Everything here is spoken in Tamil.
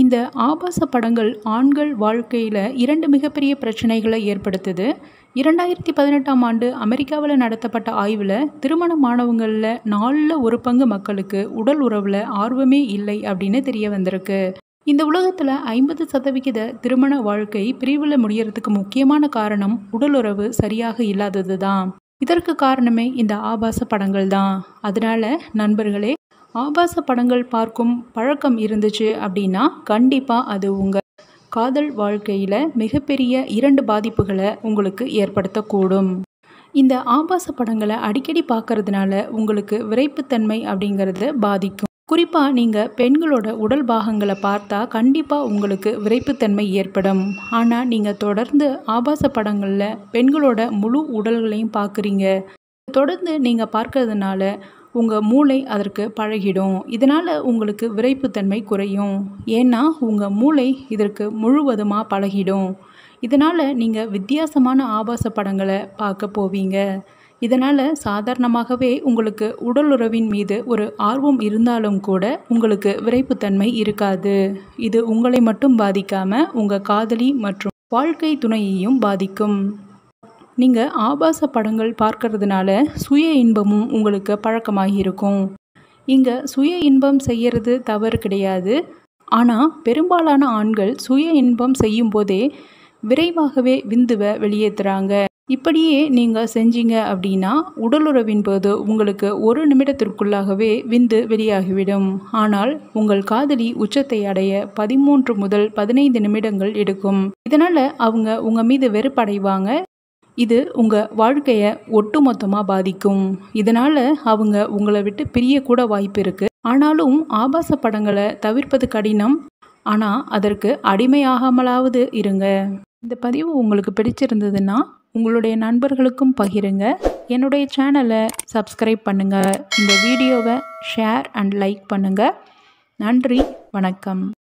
இந்த ஆபாச படங்கள் ஆண்கள் வாழ்க்கையில் இரண்டு மிகப்பெரிய பிரச்சனைகளை ஏற்படுத்துது இரண்டாயிரத்தி பதினெட்டாம் ஆண்டு அமெரிக்காவில் நடத்தப்பட்ட ஆய்வில் திருமணமானவங்களில் நாலில் ஒரு பங்கு மக்களுக்கு உடல் உறவில் ஆர்வமே இல்லை அப்படின்னு தெரிய வந்திருக்கு இந்த உலகத்தில் ஐம்பது சதவிகித திருமண வாழ்க்கை பிரிவில் முடியறதுக்கு முக்கியமான காரணம் உடலுறவு சரியாக இல்லாதது தான் இதற்கு காரணமே இந்த ஆபாச படங்கள் தான் அதனால நண்பர்களே ஆபாச படங்கள் பார்க்கும் பழக்கம் இருந்துச்சு அப்படின்னா கண்டிப்பாக அது உங்கள் காதல் வாழ்க்கையில் மிகப்பெரிய இரண்டு பாதிப்புகளை உங்களுக்கு ஏற்படுத்தக்கூடும் இந்த ஆபாச படங்களை அடிக்கடி பார்க்கறதுனால உங்களுக்கு விரைப்புத்தன்மை அப்படிங்கிறது பாதிக்கும் குறிப்பாக நீங்கள் பெண்களோட உடல் பாகங்களை பார்த்தா கண்டிப்பாக உங்களுக்கு விரைப்புத்தன்மை ஏற்படும் ஆனால் நீங்கள் தொடர்ந்து ஆபாச படங்களில் பெண்களோட முழு உடல்களையும் பார்க்குறீங்க தொடர்ந்து நீங்கள் பார்க்கறதுனால உங்கள் மூளை அதற்கு பழகிடும் இதனால் உங்களுக்கு விரைப்புத்தன்மை குறையும் ஏன்னா உங்கள் மூளை இதற்கு முழுவதுமாக பழகிடும் இதனால் நீங்கள் வித்தியாசமான ஆபாச படங்களை பார்க்க போவீங்க இதனால் சாதாரணமாகவே உங்களுக்கு உடலுறவின் மீது ஒரு ஆர்வம் இருந்தாலும் கூட உங்களுக்கு விரைப்புத்தன்மை இருக்காது இது உங்களை மட்டும் பாதிக்காமல் உங்கள் காதலி மற்றும் வாழ்க்கை துணையையும் பாதிக்கும் நீங்கள் ஆபாச படங்கள் பார்க்கறதுனால சுய இன்பமும் உங்களுக்கு பழக்கமாகி இருக்கும் இங்கே சுய இன்பம் செய்கிறது தவறு கிடையாது ஆனால் பெரும்பாலான ஆண்கள் சுய இன்பம் செய்யும் போதே விரைவாகவே விந்துவை வெளியேற்றுறாங்க இப்படியே நீங்கள் செஞ்சீங்க அப்படின்னா உடலுறவின் போது உங்களுக்கு ஒரு நிமிடத்திற்குள்ளாகவே விந்து வெளியாகிவிடும் ஆனால் உங்கள் காதலி உச்சத்தை அடைய பதிமூன்று முதல் பதினைந்து நிமிடங்கள் எடுக்கும் இதனால் அவங்க உங்கள் மீது வெறுப்படைவாங்க இது உங்கள் வாழ்க்கையை ஒட்டுமொத்தமாக பாதிக்கும் இதனால் அவங்க உங்களை விட்டு பிரியக்கூட வாய்ப்பு இருக்குது ஆனாலும் ஆபாச படங்களை தவிர்ப்பது கடினம் ஆனால் அதற்கு அடிமையாகாமலாவது இருங்க இந்த பதிவு உங்களுக்கு பிடிச்சிருந்ததுன்னா உங்களுடைய நண்பர்களுக்கும் பகிருங்க என்னுடைய சேனலை சப்ஸ்கிரைப் பண்ணுங்கள் இந்த வீடியோவை ஷேர் அண்ட் லைக் பண்ணுங்கள் நன்றி வணக்கம்